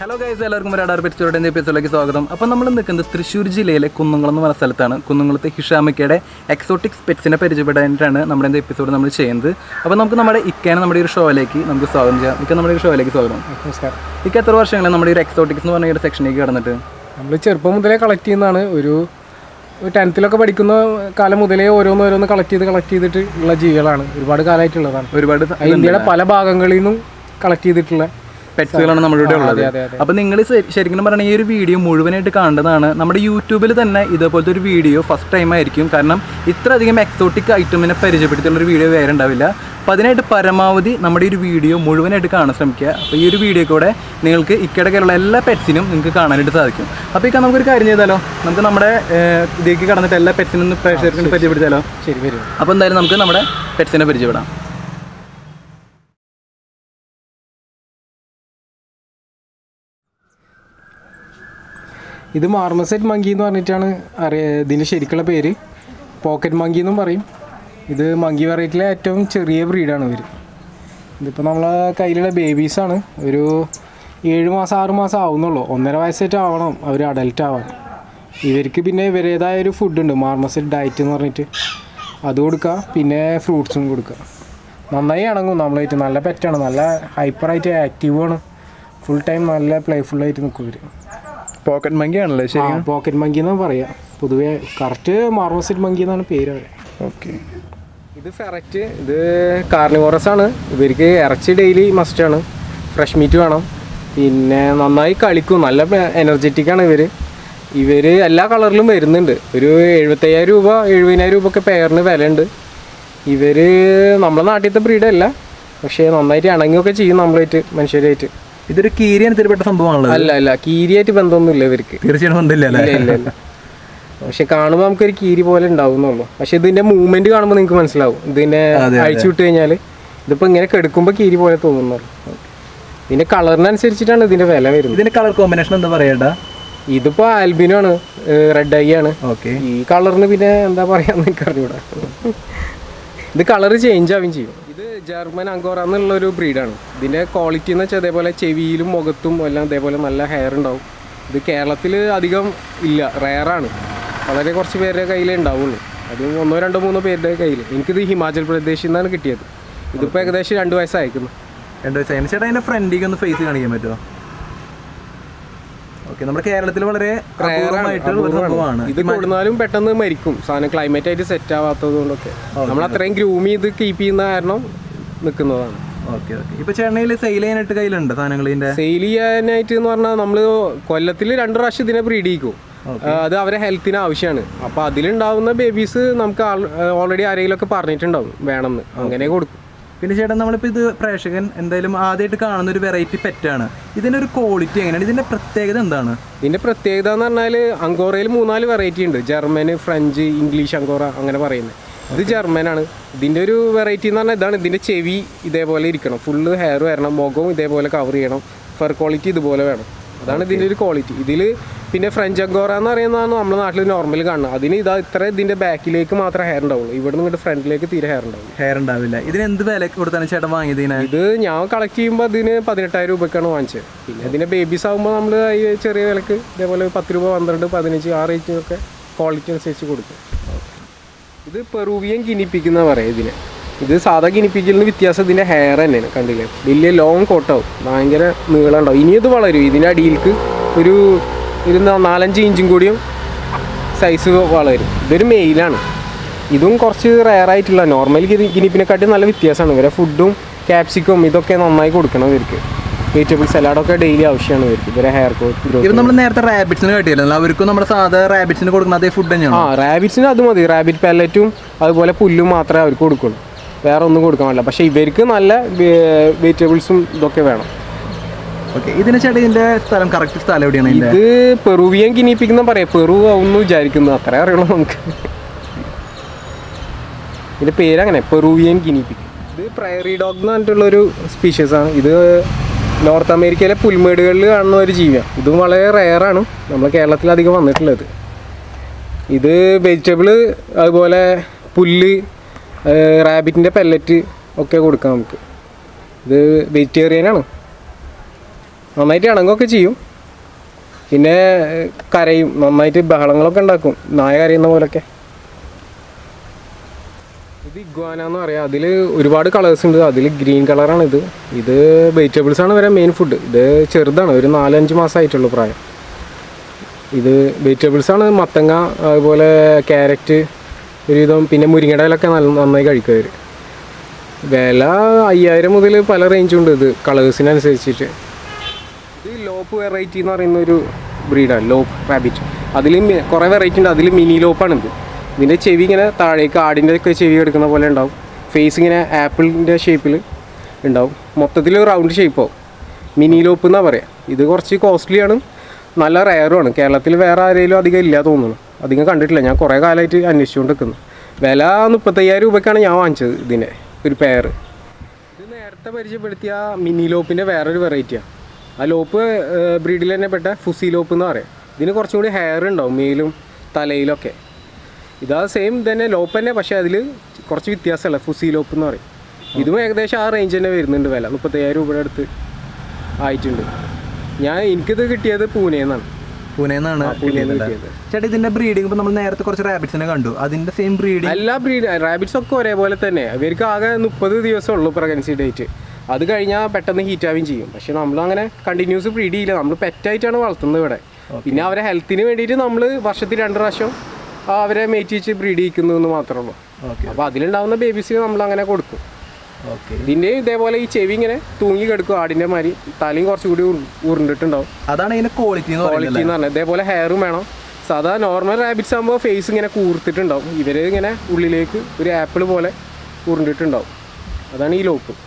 Hello guys എല്ലാവർക്കും ഒരു അടാർ പെറ്റോടെ എന്ന എപ്പിസോഡിലേക്ക് സ്വാഗതം അപ്പോൾ നമ്മൾ നിൽക്കുന്നത് തൃശ്ശൂർ ജില്ലയിലെ കുന്നംകുളം എന്ന് പറഞ്ഞ സ്ഥലത്താണ് കുന്നംകുളത്തെ ഹിഷാമിക്കയുടെ എക്സോട്ടിക്സ് പെറ്റ്സിനെ പരിചയപ്പെടാനായിട്ടാണ് നമ്മുടെ இந்த എപ്പിസോഡ് നമ്മൾ ചെയ്യുന്നത് അപ്പോൾ നമുക്ക് നമ്മുടെ ഇക്കേനെ നമ്മുടെ ഈ ഒരു ഷോയിലേക്ക് നമുക്ക് സ്വാഗതം ചെയ്യാം ഇക്ക നമ്മുടെ ഈ ഷോയിലേക്ക് സ്വാഗതം നമസ്കാരം ഇക്ക എത്ര വർഷങ്ങളെ നമ്മുടെ ഈ ഒരു എക്സോട്ടിക്സ് എന്ന് പറഞ്ഞ ഈ ഒരു സെക്ഷനിലേക്ക് കടന്നിട്ട് നമ്മൾ ചെറുപ്പം മുതലേ കളക്ട് ചെയ്യുന്നതാണ് ഒരു ടെൻത്തിലൊക്കെ പഠിക്കുന്ന കാലം മുതലേ ഓരോന്ന് ഓരോന്ന് കളക്ട് ചെയ്ത് കളക്ട് ചെയ്തിട്ട് ഉള്ള ജീവികളാണ് ഒരുപാട് കാലമായിട്ടുള്ളതാണ് ഒരുപാട് അത് ഇന്ത്യയുടെ പല ഭാഗങ്ങളിൽ നിന്നും കളക്ട് ചെയ്തിട്ടുള്ള പെറ്റ്സുകളാണ് നമ്മുടെ ഇവിടെ ഉള്ളത് അതെ, അതെ. അപ്പോൾ നിങ്ങൾ ശരിക്കും പറഞ്ഞാൽ ഈ ഒരു വീഡിയോ മുഴുവനായിട്ട് കാണേണ്ടതാണ് നമ്മുടെ യൂട്യൂബിൽ തന്നെ ഇതേപോലത്തെ ഒരു വീഡിയോ ഫസ്റ്റ് ടൈം ആയിരിക്കും കാരണം ഇത്ര അധികം എക്സോട്ടിക് ഐറ്റമിനെ പരിചയപ്പെടുത്തിയുള്ള ഒരു വീഡിയോ വേറെ ഉണ്ടാവില്ല അപ്പോൾ അതിനായിട്ട് പരമാവധി നമ്മുടെ ഈ ഒരു വീഡിയോ മുഴുവനായിട്ട് കാണാൻ ശ്രമിക്കുക അപ്പോൾ ഈ ഒരു വീഡിയോ കൂടെ നിങ്ങൾക്ക് ഇക്കയുടെ കയ്യിലുള്ള എല്ലാ പെറ്റ്സിനും നിങ്ങൾക്ക് കാണാനായിട്ട് സാധിക്കും അപ്പോൾ ഇക്ക നമുക്കൊരു കാര്യം ചെയ്താലോ നമുക്ക് നമ്മുടെ ഏഹ്, ഇതിലേക്ക് കടന്നിട്ട് എല്ലാ പെറ്റ്സിനും ഒന്ന് പ്രേക്ഷകർക്ക് പരിചയപ്പെടുത്താലോ ശരി വരും അപ്പോൾ എന്തായാലും നമുക്ക് നമ്മുടെ പെറ്റ്സിനെ പരിചയപ്പെടാം ഇത് മാർമസെറ്റ് മങ്കി എന്ന് പറഞ്ഞിട്ടാണ് അറിയ ഇതിൻ്റെ ശരിക്കുള്ള പേര് പോക്കറ്റ് മങ്കി എന്നും പറയും ഇത് മങ്കി വെറൈറ്റിയിലെ ഏറ്റവും ചെറിയ ബ്രീഡാണ് ഇവർ ഇതിപ്പോൾ നമ്മളെ കയ്യിലുള്ള ബേബീസാണ് ഒരു ഏഴ് മാസം ആറ് മാസം ആവുന്നുള്ളൂ ഒന്നര വയസ്സായിട്ട് ആവണം അവർ അഡൽട്ട് ആവാൻ ഇവർക്ക് പിന്നെ ഇവരേതായ ഒരു ഫുഡുണ്ട് മാർമസെറ്റ് ഡയറ്റ് എന്ന് പറഞ്ഞിട്ട് അത് കൊടുക്കുക പിന്നെ ഫ്രൂട്ട്സും കൊടുക്കുക നന്നായി ഇണങ്ങും നമ്മളായിട്ട് നല്ല പെറ്റാണ് നല്ല ഹൈപ്പറായിട്ട് ആക്റ്റീവാണ് ഫുൾ ടൈം നല്ല പ്ലേഫുള്ളായിട്ട് നിൽക്കും ഇവർ പോക്കറ്റ് മങ്കി ആണല്ലേ ശരി പോക്കറ്റ് മങ്കി എന്നാണ് പറയുക പൊതുവേ കറക്റ്റ് മാർമോസിറ്റ് മങ്കി എന്നാണ് പേര് അവരെ ഓക്കെ ഇത് ഫെറക്റ്റ് ഇത് കാർണിവോറസ് ആണ് ഇവർക്ക് ഇറച്ചി ഡെയിലി മസ്റ്റാണ് ഫ്രഷ് മീറ്റ് വേണം പിന്നെ നന്നായി കളിക്കും നല്ല എനർജറ്റിക് ആണ് ഇവർ ഇവർ എല്ലാ കളറിലും വരുന്നുണ്ട് ഒരു എഴുപത്തയ്യായിരം രൂപ എഴുപതിനായിരം രൂപ ഒക്കെ പെയറിന് വിലയുണ്ട് ഇവർ നമ്മളെ നാട്ടിലത്തെ ബ്രീഡല്ല പക്ഷേ നന്നായിട്ട് ഇണങ്ങിയൊക്കെ ചെയ്യും നമ്മളായിട്ട് മനുഷ്യരായിട്ട് ഇതൊരു കീരിയൻ തിരുപ്പെട്ട സംഭവമാണല്ലോ അല്ല അല്ല കീരിയായിട്ട് ബന്ധമൊന്നുമില്ല ഇവർക്ക് തീർച്ചയായിട്ടും ബന്ധമില്ല അല്ലേ ഇല്ല ഇല്ല ഇല്ല പക്ഷെ കാണുമ്പോൾ നമുക്കൊരു കീരി പോലെ ഉണ്ടാവുന്നുള്ളൂ പക്ഷെ ഇതിന്റെ മൂവ്മെന്റ് കാണുമ്പോൾ നിങ്ങൾക്ക് മനസ്സിലാവും ഇതിനെ അഴിച്ചു വിട്ട് കഴിഞ്ഞാൽ ഇതിപ്പോ ഇങ്ങനെ കെടുക്കുമ്പോൾ കീരി പോലെ തോന്നുന്നുള്ളൂ ഇതിന്റെ കളറിനനുസരിച്ചിട്ടാണ് ഇതിന്റെ വില വരുന്നത് ഇതിന്റെ കളർ കോമ്പിനേഷൻ എന്താ പറയട്ടാ ഇതിപ്പോ ആൽബിനോ ആണ് റെഡ് ഐ ആണ് ഓക്കെ ഈ കളറിന് പിന്നെ എന്താ പറയാന്ന് എനിക്ക് അറിഞ്ഞൂടാ ഇത് കളർ ചേഞ്ച് ആവുകയും ചെയ്യും ഇത് ജർമ്മൻ അങ്കോറ എന്നുള്ള ഒരു ബ്രീഡാണ് ഇതിന്റെ ക്വാളിറ്റി എന്ന് വെച്ചാൽ അതേപോലെ ചെവിയിലും മുഖത്തും എല്ലാം അതേപോലെ നല്ല ഹെയർ ഉണ്ടാവും ഇത് കേരളത്തിൽ അധികം ഇല്ല റയറാണ് വളരെ കുറച്ച് പേരുടെ കയ്യിലേ ഉണ്ടാവുള്ളൂ അതും ഒന്നോ രണ്ടോ മൂന്നോ പേരുടെ കയ്യിൽ എനിക്കിത് ഹിമാചൽ പ്രദേശിൽ നിന്നാണ് കിട്ടിയത് ഇതിപ്പോൾ ഏകദേശം രണ്ട് വയസ്സായിരിക്കുന്നു രണ്ട് വയസ്സായി ചേട്ടാ അതിന്റെ ഫ്രണ്ടിലേക്ക് ഒന്ന് ഫേസ് കാണിക്കാൻ പറ്റുമോ ഓക്കെ നമ്മുടെ കേരളത്തിൽ വളരെ അപൂർവമായിട്ടുള്ള ഒരു സംഭവമാണ് ഇത് കൊടുന്നാലും പെട്ടെന്ന് മരിക്കും സാധനം ക്ലൈമറ്റ് ആയിട്ട് സെറ്റ് ആവാത്തത് കൊണ്ടൊക്കെ നമ്മൾ അത്രയും ഗ്രൂമി ഇത് കീപ്പ് ചെയ്യുന്ന കാരണം നിൽക്കുന്നതാണ് ഓക്കെ ഓക്കെ ഇപ്പൊ ചേട്ടനയിൽ സെയിൽ ചെയ്യാനായിട്ട് കയ്യിലുണ്ട് സാധനങ്ങൾ ഇതിന്റെ സെയിൽ ചെയ്യാനായിട്ട് എന്ന് പറഞ്ഞാൽ നമ്മൾ കൊല്ലത്തിൽ രണ്ട് പ്രാവശ്യം ഇതിനെ ബ്രീഡ് ചെയ്യിക്കും ആ, അത് അവരെ ഹെൽത്തിന് ആവശ്യമാണ് അപ്പോൾ അതിലുണ്ടാവുന്ന ബേബീസ് നമുക്ക് ഓൾറെഡി ആരെങ്കിലുമൊക്കെ പറഞ്ഞിട്ടുണ്ടാവും വേണമെന്ന് അങ്ങനെ കൊടുക്കും പിന്നെ ചേട്ടൻ നമ്മളിപ്പോൾ ഇത് പ്രേക്ഷകൻ എന്തായാലും ആദ്യമായിട്ട് കാണുന്ന ഒരു വെറൈറ്റി പെറ്റാണ് ഇതിന്റെ ഒരു ക്വാളിറ്റി എങ്ങനെയാണ് ഇതിന്റെ പ്രത്യേകത എന്താണ് ഇതിൻ്റെ പ്രത്യേകത എന്ന് പറഞ്ഞാൽ അങ്കോറയിൽ മൂന്നാല് വെറൈറ്റി ഉണ്ട് ജർമ്മന് ഫ്രഞ്ച് ഇംഗ്ലീഷ് അങ്കോറ അങ്ങനെ പറയുന്നത് ഇത് ജർമ്മനാണ് ഇതിൻ്റെ ഒരു വെറൈറ്റി എന്ന് പറഞ്ഞാൽ ഇതാണ് ഇതിൻ്റെ ചെവി ഇതേപോലെ ഇരിക്കണം ഫുള്ള് ഹെയർ വരണം മുഖവും ഇതേപോലെ കവർ ചെയ്യണം ഫെർ ക്വാളിറ്റി ഇതുപോലെ വേണം അതാണ് ഇതിൻ്റെ ഒരു ക്വാളിറ്റി ഇതിൽ പിന്നെ ഫ്രഞ്ച് അങ്കോറ എന്ന് പറയുന്നതാണ് നമ്മുടെ നാട്ടിൽ നോർമൽ കാണുന്നത് അതിന് ഇതാ ഇത്ര ഇതിൻ്റെ ബാക്കിലേക്ക് മാത്രമേ ഹെയർ ഉണ്ടാവുള്ളൂ ഇവിടെ നിന്ന് ഇങ്ങോട്ട് ഫ്രണ്ടിലേക്ക് തീരെ ഹെയർ ഉണ്ടാവും ഹെയർ ഉണ്ടാവില്ല ഇതിന് എന്ത് വില കൊടുത്താണ് ചേട്ടൻ വാങ്ങിയത് ഇതിനെ ഇത് ഞാൻ കളക്ട് ചെയ്യുമ്പോൾ അതിന് പതിനെട്ടായിരം രൂപയ്ക്കാണ് വാങ്ങിച്ചത് പിന്നെ ഇതിൻ്റെ ബേബീസ് ആകുമ്പോൾ നമ്മൾ ഈ ചെറിയ വിലക്ക് ഇതേപോലെ പത്ത് രൂപ പന്ത്രണ്ട് പതിനഞ്ച് ആ റേറ്റിനൊക്കെ ക്വാളിറ്റി അനുസരിച്ച് കൊടുക്കും ഇത് പെറൂവിയൻ ഗിനിപ്പിക്കുന്ന പറയാം ഇതിനെ ഇത് സാധാ ഗിനിപ്പിക്കലിന് വ്യത്യാസം ഇതിൻ്റെ ഹെയർ തന്നെയാണ് കണ്ടില്ലേ വലിയ ലോങ് കോട്ടാവും ഭയങ്കര നീളം ഉണ്ടാവും ഇനി ഇത് വളരും ഇതിൻ്റെ അടിയിലേക്ക് ഒരു ഒരു നാ- നാലഞ്ച് ഇഞ്ചും കൂടിയും സൈസ് വളരും ഇതൊരു മെയിലാണ് ഇതും കുറച്ച് റയർ ആയിട്ടുള്ള നോർമൽ ഗിനിപ്പിനെക്കാട്ടി നല്ല വ്യത്യാസമാണ് ഇവരെ ഫുഡും ക്യാപ്സിക്കും ഇതൊക്കെ നന്നായി കൊടുക്കണം ഇവർക്ക് വെജിറ്റബിൾ സലാഡൊക്കെ ഡെയിലി ആവശ്യമാണ് ഇവർക്ക് ഇവരെ ഹെയർ കോട്ട് ഇവർ നമ്മൾ നേരത്തെ റാബിറ്റ്സിന് കേട്ടില്ലല്ലോ അവർക്കും നമ്മുടെ സാധാ റാബിറ്റ്സിന് കൊടുക്കുന്ന അതേ ഫുഡ് തന്നെയാണ് ആ റാബിറ്റ്സിന് അത് മതി റാബിറ്റ് പാലറ്റും അതുപോലെ പുല്ലും മാത്രമേ അവർക്ക് കൊടുക്കുള്ളൂ വേറെ ഒന്നും കൊടുക്കാൻ പറ്റില്ല പക്ഷേ ഇവർക്ക് നല്ല വെജിറ്റബിൾസും ഇതൊക്കെ വേണം ഓക്കെ ഇതിന് ചേട്ടാ ഇതിന്റെ സ്ഥലം കറക്റ്റ് സ്ഥലം എവിടെയാണ് ഇതിന്റെ ഇത് പെറുവിയൻ ഗിനിപ്പിക്കുന്ന പറയാം പെറു ആവുന്നു വിചാരിക്കുന്നു അത്രേ അറിയണം നമുക്ക് ഇതിന്റെ പേരങ്ങനെ പെറുവിയൻ ഗിനിപ്പിക് ഇത് പ്രയറി ഡോഗ് എന്ന് പറഞ്ഞിട്ടുള്ളൊരു സ്പീഷ്യസ് ആണ് ഇത് നോർത്ത് അമേരിക്കയിലെ പുൽമേടുകളിൽ കാണുന്ന ഒരു ജീവിയാണ് ഇതും വളരെ റെയറാണ് നമ്മൾ കേരളത്തിൽ അധികം വന്നിട്ടുള്ളത് ഇത് വെജിറ്റബിൾ അതുപോലെ പുല്ല് റാബിറ്റിൻ്റെ പെല്ലറ്റ് ഒക്കെ കൊടുക്കാം നമുക്ക് ഇത് വെജിറ്റേറിയൻ ആണ് നന്നായിട്ട് ഇണങ്ങുകയൊക്കെ ചെയ്യും പിന്നെ ഏഹ്, കരയും നന്നായിട്ട് ബഹളങ്ങളൊക്കെ ഉണ്ടാക്കും നായ കരയുന്ന പോലൊക്കെ ഇത് ഇഗ്വാന എന്ന് പറയാം അതിൽ ഒരുപാട് കളേഴ്സ് ഉണ്ട് അതിൽ ഗ്രീൻ കളറാണ് ഇത് ഇത് വെജിറ്റബിൾസ് ആണ് വരെ മെയിൻ ഫുഡ് ഇത് ചെറുതാണ് ഒരു നാലഞ്ച് മാസമായിട്ടുള്ളൂ പ്രായം ഇത് വെജിറ്റബിൾസ് ആണ് മത്തങ്ങ അതുപോലെ ക്യാരറ്റ് ഒരുവിധം പിന്നെ മുരിങ്ങയുടെ ഇലൊക്കെ നല്ല നന്നായി കഴിക്കും അവർ വില അയ്യായിരം മുതൽ പല റേഞ്ചും ഉണ്ട് ഇത് കളേഴ്സിനനുസരിച്ചിട്ട് ഇത് ലോപ്പ് വെറൈറ്റി എന്ന് പറയുന്ന ഒരു ബ്രീഡാണ് ലോപ്പ് റാബിറ്റ് അതിൽ കുറേ വെറൈറ്റി ഉണ്ട് അതിൽ മിനി ലോപ്പാണ് ഇത് ഇതിൻ്റെ ചെവി ഇങ്ങനെ താഴേക്ക് ആടിൻ്റെ ഒക്കെ ചെവി എടുക്കുന്ന പോലെ ഉണ്ടാവും ഫേസ് ഇങ്ങനെ ആപ്പിളിൻ്റെ ഷേപ്പിൽ ഉണ്ടാവും മൊത്തത്തിൽ റൗണ്ട് ഷേപ്പാവും മിനി ലോപ്പ് എന്നാണ് പറയാം ഇത് കുറച്ച് കോസ്റ്റ്ലിയാണ് നല്ല റയറുമാണ് കേരളത്തിൽ വേറെ ആരെങ്കിലും അധികം ഇല്ല തോന്നുന്നു അധികം കണ്ടിട്ടില്ല ഞാൻ കുറേ കാലമായിട്ട് അന്വേഷിച്ചുകൊണ്ട് നിൽക്കുന്നു വില മുപ്പത്തയ്യായിരം രൂപയ്ക്കാണ് ഞാൻ വാങ്ങിച്ചത് ഇതിൻ്റെ ഒരു പെയർ ഇത് നേരത്തെ പരിചയപ്പെടുത്തിയ മിനി ലോപ്പിൻ്റെ വേറൊരു വെറൈറ്റിയാണ് ആ ലോപ്പ് ബ്രീഡിൽ തന്നെ പെട്ട ഫുസി ലോപ്പ് എന്ന് പറയാം ഇതിന് കുറച്ചും കൂടി ഹെയർ ഉണ്ടാവും മേലും തലയിലൊക്കെ ഇതാ സെയിം തന്നെ ലോപ്പ് തന്നെ പക്ഷേ അതിൽ കുറച്ച് വ്യത്യാസമല്ല ഫുസി ലോപ്പ് എന്ന് പറയും ഇതും ഏകദേശം ആ റേഞ്ച് തന്നെ വരുന്നുണ്ട് വില മുപ്പത്തയ്യായിരം രൂപയുടെ അടുത്ത് ആയിട്ടുണ്ട് ഞാൻ എനിക്കിത് കിട്ടിയത് പൂനെന്നാണ് പൂനെന്നാണ് പൂനെന്ന് കിട്ടിയത് ചേട്ടാ ഇതിന്റെ ബ്രീഡിംഗ് ഇപ്പൊ നമ്മൾ നേരത്തെ കുറച്ച് റാബിറ്റ്സിനെ കണ്ടു അതിന്റെ സെയിം ബ്രീഡിംഗ് എല്ലാ ബ്രീഡ് റാബിറ്റ്സ് ഒക്കെ ഒരേപോലെ തന്നെ അവർക്ക് ആകെ മുപ്പത് ദിവസം ഉള്ളൂ പ്രഗ്നൻസി ഡേറ്റ് അത് കഴിഞ്ഞാൽ പെട്ടെന്ന് ഹീറ്റ് ആവുകയും ചെയ്യും പക്ഷെ നമ്മൾ അങ്ങനെ കണ്ടിന്യൂസ് ബ്രീഡ് ചെയ്യില്ല നമ്മൾ പെറ്റായിട്ടാണ് വളർത്തുന്നത് ഇവിടെ പിന്നെ അവരെ ഹെൽത്തിന് വേണ്ടിയിട്ട് നമ്മൾ വർഷത്തിൽ രണ്ട് പ്രാവശ്യം ആ, അവരെ മേറ്റ് വെച്ച് ബ്രീഡ് ചെയ്യിക്കുന്നു എന്ന് മാത്രമേ ഉള്ളൂ ഓക്കെ അപ്പോൾ അതിലുണ്ടാവുന്ന ബേബീസിന് നമ്മൾ അങ്ങനെ കൊടുക്കും ഓക്കെ ഇതിൻ്റെ ഇതേപോലെ ഈ ചെവി ഇങ്ങനെ തൂങ്ങി കിടക്കും ആടിൻ്റെ മാതിരി തലയും കുറച്ചുകൂടി ഉരു- ഉരുണ്ടിട്ടുണ്ടാവും അതാണ് ഇതിന്റെ ക്വാളിറ്റി എന്ന് ക്വാളിറ്റി പറയുന്നത് എന്ന് പറഞ്ഞാൽ ഇതേപോലെ ഹെയറും വേണം സാധാ നോർമൽ റാബിറ്റ്സ് ആകുമ്പോൾ ഫേസ് ഇങ്ങനെ കൂർത്തിട്ടുണ്ടാവും ഇവർ ഇങ്ങനെ ഉള്ളിലേക്ക് ഒരു ആപ്പിൾ പോലെ ഉരുണ്ടിട്ടുണ്ടാവും അതാണ് ഈ ലോപ്പ്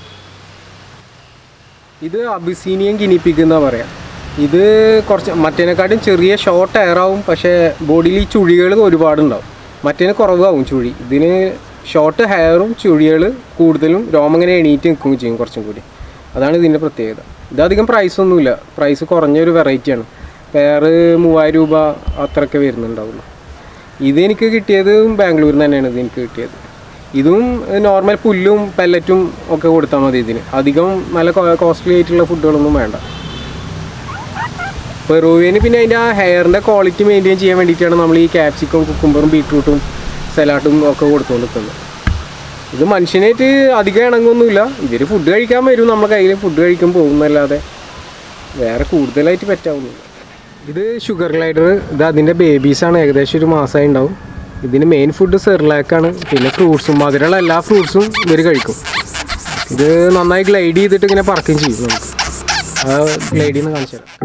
ഇത് അബിസീനിയൻ ഗിനിപ്പിക്ക് എന്നാ പറയാം ഇത് കുറച്ച് മറ്റേനെക്കാട്ടും ചെറിയ ഷോർട്ട് എയറാവും പക്ഷേ ബോഡിയിൽ ഈ ചുഴികൾ ഒരുപാടുണ്ടാവും മറ്റേന് കുറവാകും ചുഴി ഇതിന് ഷോർട്ട് ഹെയറും ചുഴികൾ കൂടുതലും രോമം ഇങ്ങനെ എണീറ്റ് നിൽക്കുകയും ചെയ്യും കുറച്ചും കൂടി അതാണ് ഇതിൻ്റെ പ്രത്യേകത ഇതധികം പ്രൈസ് ഒന്നുമില്ല പ്രൈസ് കുറഞ്ഞൊരു വെറൈറ്റിയാണ് പെയർ മൂവായിരം രൂപ അത്രയൊക്കെ വരുന്നുണ്ടാവുള്ളൂ ഇത് എനിക്ക് കിട്ടിയത് ബാംഗ്ലൂരിൽ നിന്ന് തന്നെയാണ് ഇത് എനിക്ക് കിട്ടിയത് ഇതും നോർമൽ പുല്ലും പെല്ലറ്റും ഒക്കെ കൊടുത്താൽ മതി ഇതിന് അധികം നല്ല കോസ്റ്റ്ലി ആയിട്ടുള്ള ഫുഡുകളൊന്നും വേണ്ട പെറുവിന് പിന്നെ അതിൻ്റെ ആ ഹെയറിൻ്റെ ക്വാളിറ്റി മെയിൻറ്റെയിൻ ചെയ്യാൻ വേണ്ടിയിട്ടാണ് നമ്മൾ ഈ ക്യാപ്സിക്കും കുക്കുംബറും ബീട്രൂട്ടും സലാഡും ഒക്കെ കൊടുത്തുകൊണ്ട് നിൽക്കുന്നത് ഇത് മനുഷ്യനായിട്ട് അധികം ഇണങ്ങൊന്നുമില്ല ഇവർ ഫുഡ് കഴിക്കാൻ വരും നമ്മളെ കയ്യിൽ ഫുഡ് കഴിക്കാൻ പോകുന്നല്ലാതെ വേറെ കൂടുതലായിട്ട് പറ്റാവുന്നില്ല ഇത് ഷുഗർ ഗ്ലൈഡർ ഇത് അതിൻ്റെ ബേബീസാണ് ഏകദേശം ഒരു മാസമായി ഉണ്ടാവും ഇതിന് മെയിൻ ഫുഡ് സെർലാക്കാണ് പിന്നെ ഫ്രൂട്ട്സും മധുരമുള്ള എല്ലാ ഫ്രൂട്ട്സും ഇവർ കഴിക്കും ഇത് നന്നായി ഗ്ലൈഡ് ചെയ്തിട്ട് ഇങ്ങനെ പറക്കുകയും ചെയ്യും നമുക്ക് ആ ഗ്ലൈഡിൽ നിന്ന് കാണിച്ചു തരാം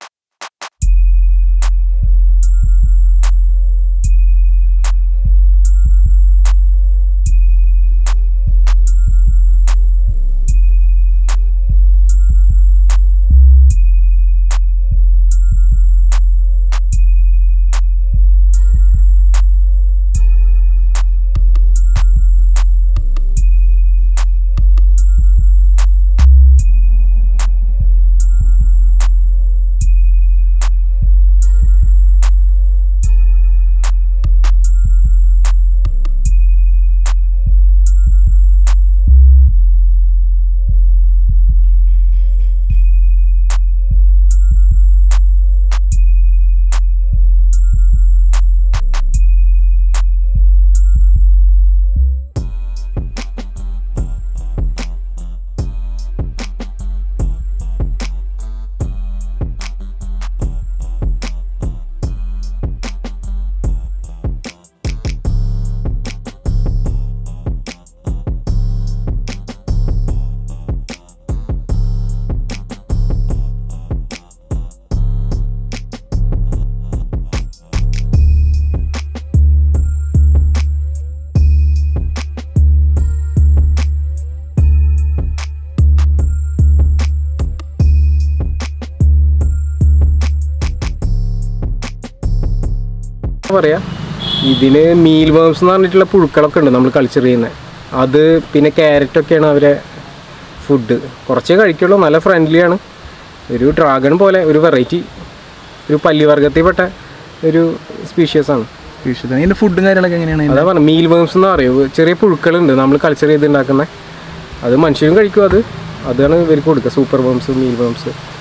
പറയാ ഇതിന് മീൽ വേംസ് എന്ന് പറഞ്ഞിട്ടുള്ള പുഴുക്കളൊക്കെ ഉണ്ട് നമ്മൾ കൾച്ചർ ചെയ്യുന്നത് അത് പിന്നെ ക്യാരറ്റൊക്കെയാണ് അവരെ ഫുഡ് കുറച്ചേ കഴിക്കുള്ളൂ നല്ല ഫ്രണ്ട്ലിയാണ് ഒരു ഡ്രാഗൺ പോലെ ഒരു വെറൈറ്റി ഒരു പല്ലിവർഗത്തിൽപ്പെട്ട ഒരു സ്പീഷ്യസ് ആണ് വീക്ഷിച്ചത് ഇതിന്റെ ഫുഡും കാര്യങ്ങളൊക്കെ എങ്ങനെയാണ് അതാ പറഞ്ഞ മീൽ വേംസ് എന്ന് പറയും ചെറിയ പുഴുക്കളുണ്ട് നമ്മൾ കൾച്ചർ ചെയ്ത് ഉണ്ടാക്കുന്നത് അത് മനുഷ്യരും കഴിക്കും അത് അതാണ് ഇവർക്ക് കൊടുക്കുക സൂപ്പർ വേംസ് മീൽ വേംസ്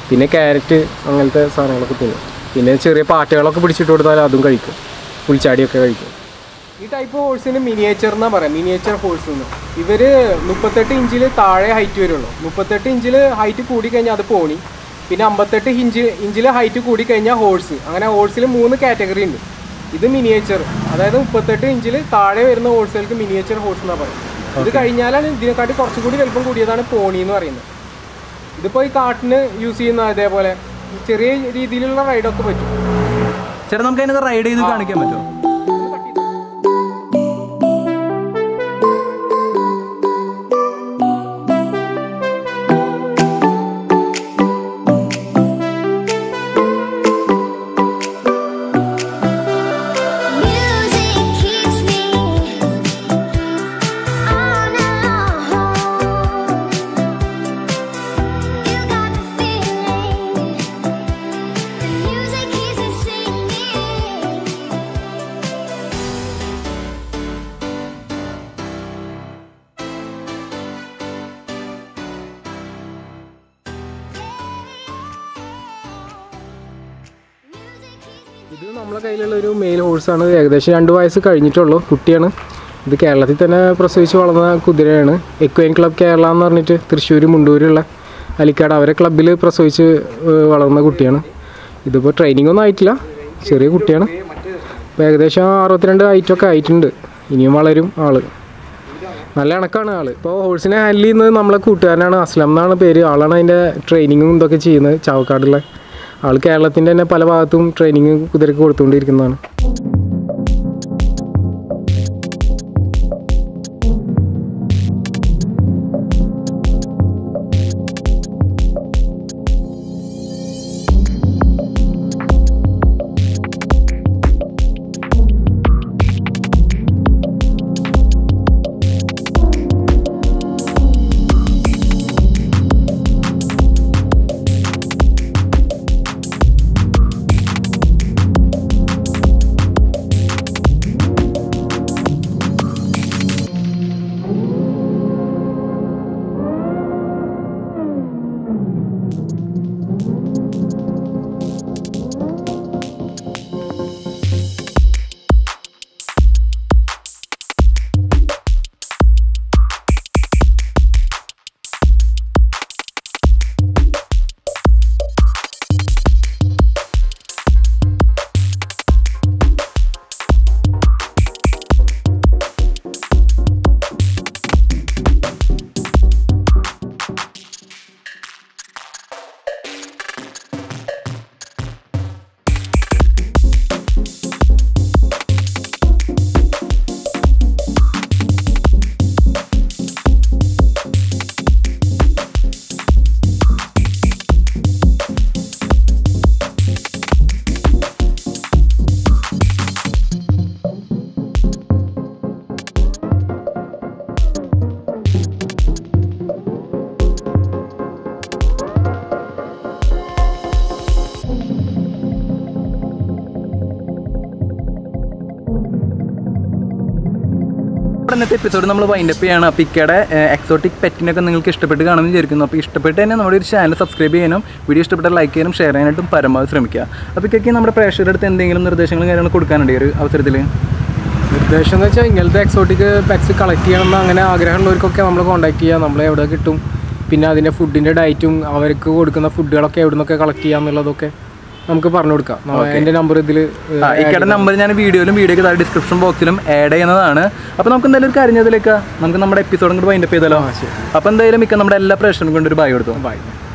പിന്നെ ക്യാരറ്റ് അങ്ങനത്തെ സാധനങ്ങളൊക്കെ തിന്നും പിന്നെ ചെറിയ പാറ്റകളൊക്കെ പിടിച്ചിട്ട് കൊടുത്താൽ അതും കഴിക്കും പുൽച്ചാടിയൊക്കെ കഴിക്കും ഈ ടൈപ്പ് ഹോഴ്സിന് മിനിയേച്ചർ എന്നാ പറയാം മിനിയേച്ചർ ഹോഴ്സ് എന്ന് ഇവര് മുപ്പത്തെട്ട് ഇഞ്ചിൽ താഴെ ഹൈറ്റ് വരുള്ളൂ മുപ്പത്തെട്ട് ഇഞ്ചിൽ ഹൈറ്റ് കൂടി കഴിഞ്ഞാൽ അത് പോണി പിന്നെ അമ്പത്തെട്ട് ഇഞ്ച് ഇഞ്ചിൽ ഹൈറ്റ് കൂടി കഴിഞ്ഞാൽ ഹോഴ്സ് അങ്ങനെ ഹോഴ്സിൽ മൂന്ന് കാറ്റഗറി ഉണ്ട് ഇത് മിനിയേച്ചർ അതായത് മുപ്പത്തെട്ട് ഇഞ്ചിൽ താഴെ വരുന്ന ഹോഴ്സുകൾക്ക് മിനിയേച്ചർ ഹോഴ്സ് എന്നാ പറയും ഇത് കഴിഞ്ഞാലാണ് ഇതിനെക്കാട്ടി കുറച്ചുകൂടി വലുപ്പം കൂടിയതാണ് പോണി എന്ന് പറയുന്നത് ഇതിപ്പോൾ ഈ കാട്ടിന് യൂസ് ചെയ്യുന്ന അതേപോലെ ചെറിയ രീതിയിലുള്ള റൈഡൊക്കെ പറ്റും ചേട്ടാ നമുക്ക് അതിനകത്ത് റൈഡ് ചെയ്ത് കാണിക്കാൻ പറ്റുമോ Music keeps me on alone. You got the feeling. The music keeps me singing. ഇത് നമ്മളെ കയ്യിലുള്ള ഒരു മെയിൽ ഹോഴ്സാണ് ഏകദേശം രണ്ട് വയസ്സ് കഴിഞ്ഞിട്ടുള്ളൂ കുട്ടിയാണ് ഇത് കേരളത്തിൽ തന്നെ പ്രസവിച്ച് വളർന്ന കുതിരയാണ് എക്വൈൻ ക്ലബ് കേരള എന്ന് പറഞ്ഞിട്ട് തൃശ്ശൂർ മുണ്ടൂരുള്ള അലിക്കാട് അവരെ ക്ലബ്ബിൽ പ്രസവിച്ച് ഏഹ്, വളർന്ന കുട്ടിയാണ് ഇതിപ്പോൾ ട്രെയിനിങ് ഒന്നും ആയിട്ടില്ല ചെറിയ കുട്ടിയാണ് ഇപ്പോൾ ഏകദേശം അറുപത്തിരണ്ട് ഹൈറ്റൊക്കെ ആയിട്ടുണ്ട് ഇനിയും വളരും ആള് നല്ല ഇണക്കാണ് ആള് ഇപ്പോൾ ഹോഴ്സിനെ ഹാൻഡിൽ ചെയ്യുന്നത് നമ്മളെ കൂട്ടുകാരനാണ് അസ്ലം എന്നാണ് പേര് ആളാണ് അതിൻ്റെ ട്രെയിനിങ്ങും ഇതൊക്കെ ചെയ്യുന്നത് ചാവക്കാടുള്ള ആൾ കേരളത്തിൻ്റെ തന്നെ പല ഭാഗത്തും ട്രെയിനിങ് കുതിരക്ക് കൊടുത്തുകൊണ്ടിരിക്കുന്നതാണ് നമ്മുടെ ഇന്നത്തെ എപ്പിസോഡ് നമ്മൾ വൈൻഡപ്പ് ചെയ്യാണ് അപ്പോൾ ഇക്കയുടെ എക്സോട്ടിക് പെറ്റിനൊക്കെ നിങ്ങൾക്ക് ഇഷ്ടപ്പെട്ട് കാണുമെന്ന് വിചാരിക്കുന്നു അപ്പോൾ ഇഷ്ടപ്പെട്ട് തന്നെ നമ്മുടെ ഒരു ചാനൽ സബ്സ്ക്രൈബ് ചെയ്യാനും വീഡിയോ ഇഷ്ടപ്പെട്ടാൽ ലൈക്ക് ചെയ്യാനും ഷെയർ ചെയ്യാനായിട്ടും പരമാവധി ശ്രമിക്കുക അപ്പോൾ ഇക്കൊക്കെ നമ്മുടെ പ്രേക്ഷകരുടെ അടുത്ത് എന്തെങ്കിലും നിർദ്ദേശങ്ങളും കാര്യങ്ങളും കൊടുക്കാനുണ്ട് ഈ ഒരു അവസരത്തിൽ നിർദ്ദേശം എന്ന് വെച്ചാൽ ഇങ്ങനത്തെ എക്സോട്ടിക് പെറ്റ്സ് കളക്ട് ചെയ്യണമെന്ന് അങ്ങനെ ആഗ്രഹമുള്ളവർക്കൊക്കെ നമ്മൾ കോൺടാക്ട് ചെയ്യുക നമ്മളെ എവിടെ കിട്ടും പിന്നെ അതിൻ്റെ ഫുഡിൻ്റെ ഡയറ്റും അവർക്ക് കൊടുക്കുന്ന ഫുഡുകളൊക്കെ എവിടെ നിന്നൊക്കെ കളക്ട് ചെയ്യുക എന്നുള്ളതൊക്കെ നമുക്ക് പറഞ്ഞു കൊടുക്കാം നമ്മ- എൻ്റെ നമ്പർ ഇതിൽ ആ ഇക്കയുടെ നമ്പർ ഞാൻ വീഡിയോയിലും വീഡിയോയ്ക്ക് താഴെ ഡിസ്ക്രിപ്ഷൻ ബോക്സിലും ആഡ് ചെയ്യുന്നതാണ് അപ്പോൾ നമുക്ക് എന്തായാലും ഒരു കാര്യം ചെയ്തതിലേക്ക് നമുക്ക് നമ്മുടെ എപ്പിസോഡും കൂടി വൈൻഡപ്പ് ചെയ്താലോ അപ്പോൾ എന്തായാലും മിക്ക നമ്മുടെ എല്ലാ പ്രേക്ഷകർക്കും കൊണ്ട് ഒരു ബൈ കൊടുത്തു ബൈ